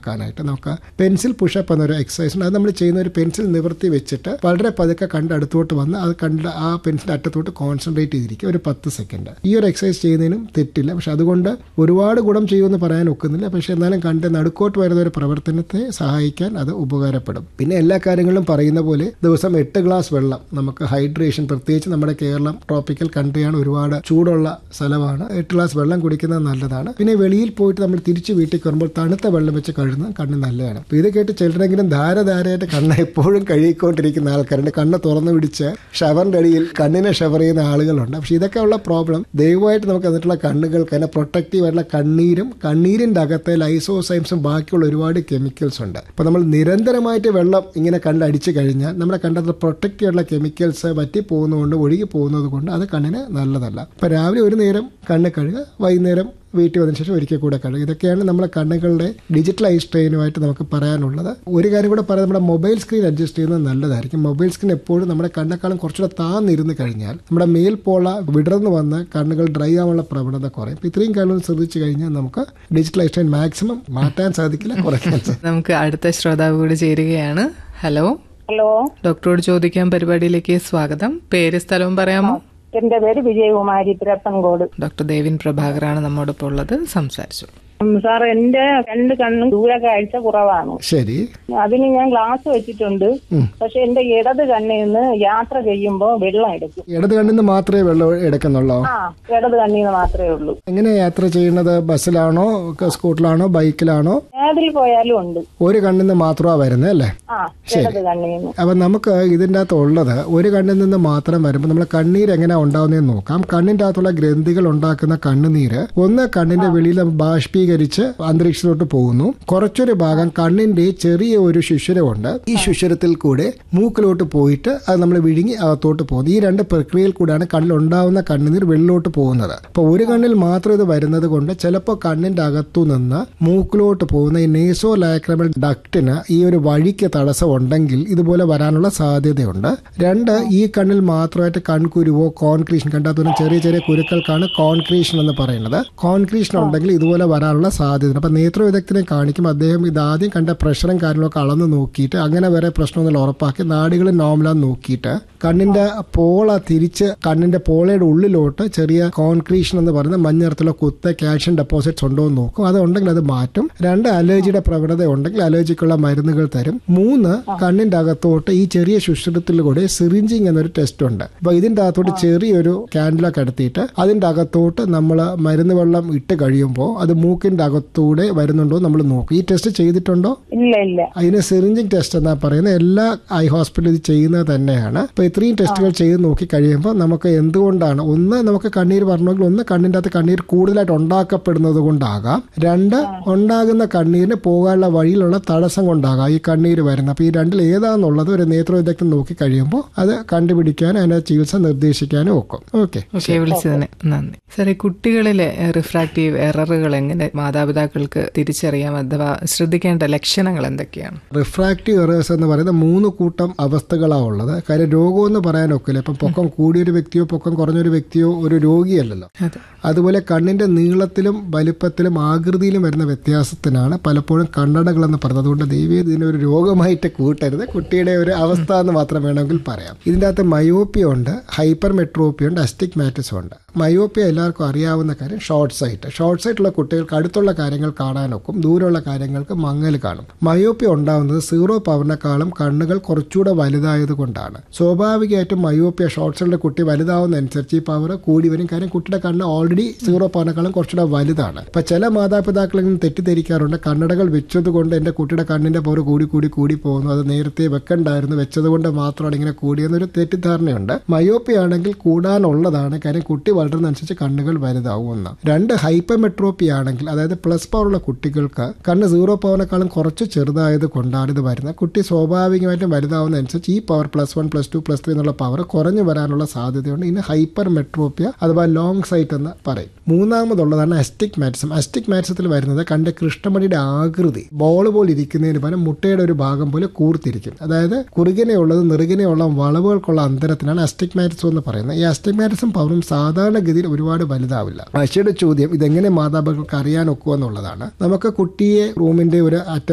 ആക്കാനായിട്ട് നമുക്ക് pencil pushup എന്നൊരു എക്സസൈസ് ഉണ്ട് അത് നമ്മൾ ചെയ്യുന്ന ഒരു പെൻസിൽ നിവർത്തി വെച്ചിട്ട് വളരെ പതുക്കെ കണ്ട് അടുത്തോട്ട് വന്ന് അത് കണ്ട് ആ പെൻസിൽ അറ്റത്തോട്ട് കോൺസെൻട്രേറ്റ് ചെയ്തിരിക്കുക ഒരു പത്ത് സെക്കൻഡ് ഈ ഒരു എക്സസൈസ് ചെയ്യുന്നതിനും തെറ്റില്ല പക്ഷെ അതുകൊണ്ട് ഒരുപാട് ഗുണം ചെയ്യുമെന്ന് പറയാൻ ഒക്കുന്നില്ല പക്ഷെ എന്നാലും കണ്ട് നടുക്കോട്ട് വരുന്ന ഒരു പ്രവർത്തനത്തെ സഹായിക്കാൻ അത് ഉപകാരപ്പെടും പിന്നെ എല്ലാ കാര്യങ്ങളും പറയുന്ന പോലെ ദിവസം എട്ട് ഗ്ലാസ് വെള്ളം നമുക്ക് ഹൈഡ്രേഷൻ പ്രത്യേകിച്ച് നമ്മുടെ കേരളം ട്രോപ്പിക്കൽ കൺട്രിയാണ് ഒരുപാട് ചൂടുള്ള സ്ഥലമാണ് എട്ട് ഗ്ലാസ് വെള്ളം കുടിക്കുന്നത് നല്ലതാണ് പിന്നെ വെളിയിൽ പോയിട്ട് നമ്മൾ തിരിച്ച് വീട്ടിൽ വരുമ്പോൾ തണുത്ത വെള്ളം വെച്ച് കഴുകുന്നത് കണ്ണ് നല്ലതാണ് അപ്പൊ ഇത് കേട്ട് ചിലരെങ്കിലും ധാരധാരയായിട്ട് കണ്ണ് എപ്പോഴും കഴുകിക്കൊണ്ടിരിക്കുന്ന ആൾക്കാരുണ്ട് കണ്ണ് തുറന്നു പിടിച്ച് ഷവറിന്റെ അടിയിൽ കണ്ണിനെ ഷവർ ചെയ്യുന്ന ആളുകളുണ്ട് പക്ഷെ ഇതൊക്കെ ഉള്ള പ്രോബ്ലം ദയവായിട്ട് നമുക്ക് എന്നിട്ടുള്ള കണ്ണുകൾക്ക് അതിനെ പ്രൊട്ടക്റ്റീവ് ആയിട്ടുള്ള കണ്ണീരും കണ്ണീരിന്റെ അകത്തെ ലൈസോസൈംസും ബാക്കിയുള്ള ഒരുപാട് കെമിക്കൽസ് ഉണ്ട് അപ്പൊ നമ്മൾ നിരന്തരമായിട്ട് വെള്ളം ഇങ്ങനെ കണ്ടടിച്ചു കഴിഞ്ഞാൽ നമ്മുടെ കണ്ടത്തിൽ പ്രൊട്ടക്റ്റീവ് ആയിട്ടുള്ള കെമിക്കൽസ് വറ്റി പോകുന്നതുകൊണ്ട് ഒഴുകി പോകുന്നത് കൊണ്ട് അത് കണ്ണിന് നല്ലതല്ല അപ്പൊ രാവിലെ ഒരു നേരം കണ്ണ് കഴുകുക വൈകുന്നേരം വീട്ടിൽ വന്നതിന് ശേഷം ഒരിക്കൽ കൂടെ കഴുകുക ഇതൊക്കെയാണ് നമ്മുടെ കണ്ണുകളുടെ ഡിജിറ്റൽ ഐ സ്ട്രെയിനുമായിട്ട് നമുക്ക് പറയാനുള്ളത് ഒരു കാര്യം കൂടെ പറയാം നമ്മുടെ മൊബൈൽ സ്ക്രീൻ അഡ്ജസ്റ്റ് ചെയ്യുന്നത് നല്ലതായിരിക്കും മൊബൈൽ സ്ക്രീൻ എപ്പോഴും നമ്മുടെ കണ്ണേക്കാളും കുറച്ചുകൂടെ താന്നിരുന്ന് കഴിഞ്ഞാൽ നമ്മുടെ മേൽപോള വിടർന്ന് വന്ന് കണ്ണുകൾ ഡ്രൈ ആവാനുള്ള പ്രവണത കുറയും ഇപ്പം ഇത്രയും കാലം ശ്രദ്ധിച്ചു കഴിഞ്ഞാൽ നമുക്ക് ഡിജിറ്റൽ ഐ സ്ട്രെയിൻ മാക്സിമം മാറ്റാൻ സാധിക്കില്ല കുറയ്ക്കാൻ സാധിക്കും നമുക്ക് അടുത്ത ശ്രോതാവ് കൂടി ചേരുകയാണ് ഹലോ ഹലോ ഡോക്ടറോട് ചോദിക്കാൻ പരിപാടിയിലേക്ക് സ്വാഗതം പേര് സ്ഥലവും പറയാമോ എന്റെ പേര് വിജയകുമാരി തിരപ്പൻകോട് ഡോക്ടർ ദേവിൻ പ്രഭാകറാണ് നമ്മോടൊപ്പം ഉള്ളത് സംസാരിച്ചു ഉം, സാർ എന്റെ രണ്ട് കണ്ണും ദൂരക്കാഴ്ച കുറവാണ് ശരി അതിന് ഞാൻ ഗ്ലാസ് വെച്ചിട്ടുണ്ട് പക്ഷെ എന്റെ ഇടത് കണ്ണിൽ നിന്ന് യാത്ര ചെയ്യുമ്പോ വെള്ളം എടുക്കും ഇടത് കണ്ണിൽ നിന്ന് മാത്രമേ വെള്ളം എടുക്കുന്നുള്ളൂ ആ ഇടത് കണ്ണിൽ നിന്ന് മാത്രമേ ഉള്ളൂ എങ്ങനെ യാത്ര ചെയ്യുന്നത് ബസ്സിലാണോ ക- സ്കൂട്ടറിലാണോ ബൈക്കിലാണോ ഏതിൽ പോയാലും ഉണ്ട് ഒരു കണ്ണിൽ നിന്ന് മാത്രമാണ് വരുന്നത് അല്ലേ ആ ഇടത് കണ്ണിൽ നിന്ന് അപ്പം നമുക്ക് ഇതിൻ്റെ അകത്ത് ഉള്ളത് ഒരു കണ്ണിൽ നിന്ന് മാത്രം വരുമ്പോൾ നമ്മൾ കണ്ണീര് എങ്ങനെ ഉണ്ടാവുന്നതെന്ന് നോക്കാം കണ്ണിൻ്റെ അകത്തുള്ള ഗ്രന്ഥികൾ ഉണ്ടാക്കുന്ന കണ്ണുനീര് ഒന്ന് കണ്ണിന്റെ വെളിയിൽ ബാഷ്പീകരിച്ച് അന്തരീക്ഷത്തിലോട്ട് പോകുന്നു കുറച്ചൊരു ഭാഗം കണ്ണിന്റെ ചെറിയ ഒരു ശുശ്വരമുണ്ട് ഈ ശുശ്വരത്തിൽ കൂടെ മൂക്കിലോട്ട് പോയിട്ട് അത് നമ്മൾ വിഴുങ്ങി അകത്തോട്ട് പോകുന്നു ഈ രണ്ട് പ്രക്രിയയിൽ കൂടെയാണ് കണ്ണിൽ ഉണ്ടാവുന്ന കണ്ണുനീർ വെള്ളിലോട്ട് പോകുന്നത് അപ്പോൾ ഒരു കണ്ണിൽ മാത്രം ഇത് വരുന്നത് കൊണ്ട് ചിലപ്പോൾ കണ്ണിന്റെ അകത്തു നിന്ന് മൂക്കിലോട്ട് പോകുന്ന ഈ നേസോ ലാക്രമൽ ഡക്റ്റിന് ഈ ഒരു വഴിക്ക് തടസ്സം ഉണ്ടെങ്കിൽ ഇതുപോലെ വരാനുള്ള സാധ്യതയുണ്ട് രണ്ട് ഈ കണ്ണിൽ മാത്രമായിട്ട് കൺകുരുവോ കോൺക്രീഷൻ കണ്ടാത്ത ചെറിയ ചെറിയ കുരുക്കൾക്കാണ് കോൺക്രീഷൻ എന്ന് പറയുന്നത് കോൺക്രീഷൻ ഉണ്ടെങ്കിൽ ഇതുപോലെ വരാനുള്ള സാധ്യത അപ്പൊ നേത്ര വിദഗ്ധനെ കാണിക്കും അദ്ദേഹം ഇത് ആദ്യം കണ്ട പ്രഷറും കാര്യങ്ങളൊക്കെ അളന്ന് നോക്കിയിട്ട് അങ്ങനെ വരെ പ്രശ്നമൊന്നും ഉറപ്പാക്കി നാടുകൾ നോർമലാന്ന് നോക്കിയിട്ട് കണ്ണിന്റെ പോള തിരിച്ച് കണ്ണിന്റെ പോളയുടെ ഉള്ളിലോട്ട് ചെറിയ കോൺക്രീഷൻ എന്ന് പറയുന്ന മഞ്ഞ നിറത്തിലുള്ള കുത്ത കാൽഷ്യം ഡെപ്പോസിറ്റ്സ് ഉണ്ടോ എന്ന് നോക്കും അത് ഉണ്ടെങ്കിൽ അത് മാറ്റും രണ്ട് അലർജിയുടെ പ്രവണത ഉണ്ടെങ്കിൽ അലർജിക്കുള്ള മരുന്നുകൾ തരും മൂന്ന് കണ്ണിന്റെ അകത്തോട്ട് ഈ ചെറിയ ശുശ്രൂഷത്തിലൂടെ സിറിഞ്ചിങ് എന്നൊരു ടെസ്റ്റ് ഉണ്ട് അപ്പൊ ഇതിന്റെ അകത്തോട്ട് ചെറിയൊരു ക്യാൻഡിലൊക്കെ എടുത്തിട്ട് അതിന്റെ അകത്തോട്ട് നമ്മൾ മരുന്ന് വെള്ളം ഇട്ട് കഴിയുമ്പോൾ അത് മൂക്കിന്റെ അകത്തൂടെ വരുന്നുണ്ടോ നമ്മൾ നോക്കും ഈ ടെസ്റ്റ് ചെയ്തിട്ടുണ്ടോ ഇല്ല ഇല്ല അതിന് സിറിഞ്ചിങ് ടെസ്റ്റ് എന്നാ പറയുന്നത് എല്ലാ ഐ ഹോസ്പിറ്റലിൽ ഇത് ചെയ്യുന്നത് തന്നെയാണ് അപ്പൊ ഇത്രയും ടെസ്റ്റുകൾ ചെയ്ത് നോക്കി കഴിയുമ്പോൾ നമുക്ക് എന്തുകൊണ്ടാണ് ഒന്ന് നമുക്ക് കണ്ണീര് പറഞ്ഞെങ്കിൽ ഒന്ന് കണ്ണിന്റെ അകത്ത് കണ്ണീർ കൂടുതലായിട്ട് ഉണ്ടാക്കപ്പെടുന്നത് കൊണ്ടാകാം രണ്ട് ഉണ്ടാകുന്ന കണ്ണീരിന് പോകാനുള്ള വഴിയിലുള്ള തടസ്സം കൊണ്ടാകാം ഈ കണ്ണീര് വരുന്നത് അപ്പൊ ഈ രണ്ടിൽ ഏതാണെന്നുള്ളത് ഒരു നേത്ര വിദഗ്ധൻ നോക്കി കഴിയുമ്പോൾ അത് കണ്ടുപിടിക്കാനും അതിന്റെ ചികിത്സ നിർദ്ദേശിക്കാനും ഒക്കും ഓക്കെ ഓക്കെ വിളിച്ചതിന് നന്ദി സാറേ കുട്ടികളിലെ റിഫ്രാക്റ്റീവ് എററുകൾ എങ്ങനെ മാതാപിതാക്കൾക്ക് തിരിച്ചറിയാം അഥവാ ശ്രദ്ധിക്കേണ്ട ലക്ഷണങ്ങൾ എന്തൊക്കെയാണ് റിഫ്രാക്റ്റീവ് എറേഴ്സ് എന്ന് പറയുന്ന മൂന്ന് കൂട്ടം അവസ്ഥകളാണ് ഉള്ളത് കാര്യം രോഗം എന്ന് പറയാൻ ഒക്കില്ല ഇപ്പം പൊക്കം കൂടിയൊരു വ്യക്തിയോ പൊക്കം കുറഞ്ഞൊരു വ്യക്തിയോ ഒരു രോഗിയല്ലല്ലോ അതെ അതുപോലെ കണ്ണിന്റെ നീളത്തിലും വലിപ്പത്തിലും ആകൃതിയിലും വരുന്ന വ്യത്യാസത്തിനാണ് പലപ്പോഴും കണ്ണടകൾ എന്ന് പറയുന്നത് അതുകൊണ്ട് ദൈവം ഇതിനെ ഒരു രോഗമായിട്ട് കൂട്ടരുത് കുട്ടിയുടെ ഒരു അവസ്ഥ എന്ന് മാത്രം വേണമെങ്കിൽ പറയാം ഇതിൻ്റെ അകത്ത് മയോപ്പിയ ഉണ്ട് ഹൈപ്പർ മെട്രോപ്പിയ ഉണ്ട് അസ്റ്റിഗ്മാറ്റിസം ഉണ്ട് മയോപ്പിയ എല്ലാവർക്കും അറിയാവുന്ന കാര്യം ഷോർട്ട് സൈറ്റ് ഷോർട്ട് സൈറ്റുള്ള കുട്ടികൾക്ക് അടുത്തുള്ള കാര്യങ്ങൾ കാണാനൊക്കും ദൂരമുള്ള കാര്യങ്ങൾക്ക് മങ്ങൽ കാണും മയോപ്പിയ ഉണ്ടാവുന്നത് സീറോ പവറിനേക്കാളും കണ്ണുകൾ കുറച്ചുകൂടെ വലുതായത് കൊണ്ടാണ് സ്വാഭാവികമായിട്ടും മയോപ്പിയ ഷോർട്ട് സൈറ്റിലെ കുട്ടി വലുതാവുന്നതനുസരിച്ച് ഈ പവർ കൂടി വരും കാര്യം കുട്ടിയുടെ കണ്ണ് ഓൾറെഡി സീറോ പവറിനേക്കാളും കുറച്ചുകൂടെ വലുതാണ് ഇപ്പൊ ചില മാതാപിതാക്കളിൽ നിന്ന് തെറ്റിദ്ധരിക്കാറുണ്ട് കണ്ണടകൾ വെച്ചത് കൊണ്ട് എന്റെ കുട്ടിയുടെ കണ്ണിന്റെ പവർ കൂടി കൂടി കൂടി പോകുന്നു അത് നേരത്തെ വെക്കണ്ടായിരുന്നു വെച്ചത് കൊണ്ട് മാത്രമാണ് ഇങ്ങനെ കൂടിയെന്നൊരു തെറ്റിദ്ധാരണയുണ്ട് മയോപ്പിയ ആണെങ്കിൽ കൂടാനുള്ളതാണ് കാര്യം കുട്ടി വളരുന്നതനുസരിച്ച് കണ്ണുകൾ വലുതാവുമെന്ന് രണ്ട് ഹൈപ്പമെട്രോപ്പി ആണെങ്കിൽ അതായത് പ്ലസ് പവറുള്ള കുട്ടികൾക്ക് കണ്ണ് സീറോ പവറിനേക്കാളും കുറച്ച് ചെറുതായത് കൊണ്ടാണ് ഇത് വരുന്നത് കുട്ടി സ്വാഭാവികമായിട്ടും വലുതാവുന്നതനുസരിച്ച് ഈ power plus one plus two plus three എന്നുള്ള പവർ കുറഞ്ഞു വരാനുള്ള സാധ്യതയുണ്ട് ഇതിന് ഹൈപ്പർ മെട്രോപ്പിയ അഥവാ ലോങ് സൈറ്റ് എന്ന് പറയും മൂന്നാമതുള്ളതാണ് അസ്റ്റിക് മാറ്റിസം അസ്റ്റിക് മാറ്റിസത്തിൽ വരുന്നത് കണ്ട് കൃഷ്ണമണിയുടെ ആകൃതി ബോൾ പോലെ ഇരിക്കുന്നതിന് പകരം മുട്ടയുടെ ഒരു ഭാഗം പോലെ കൂർത്തിരിക്കും അതായത് കുറുകിനെയുള്ളത് നെറുകിനെയുള്ള വളവുകൾക്കുള്ള അന്തരത്തിനാണ് അസ്റ്റിഗ്മാറ്റിസം എന്ന് പറയുന്നത് ഈ അസ്റ്റിഗ്മാറ്റിസം പവറും സാധാരണഗതിയിൽ ഒരുപാട് വലുതാവില്ല അശയുടെ ചോദ്യം ഇതെങ്ങനെ മാതാപിതാക്കൾക്ക് അറിയാൻ ഒക്കുമെന്നുള്ളതാണ് നമുക്ക് കുട്ടിയെ റൂമിന്റെ ഒരു അറ്റ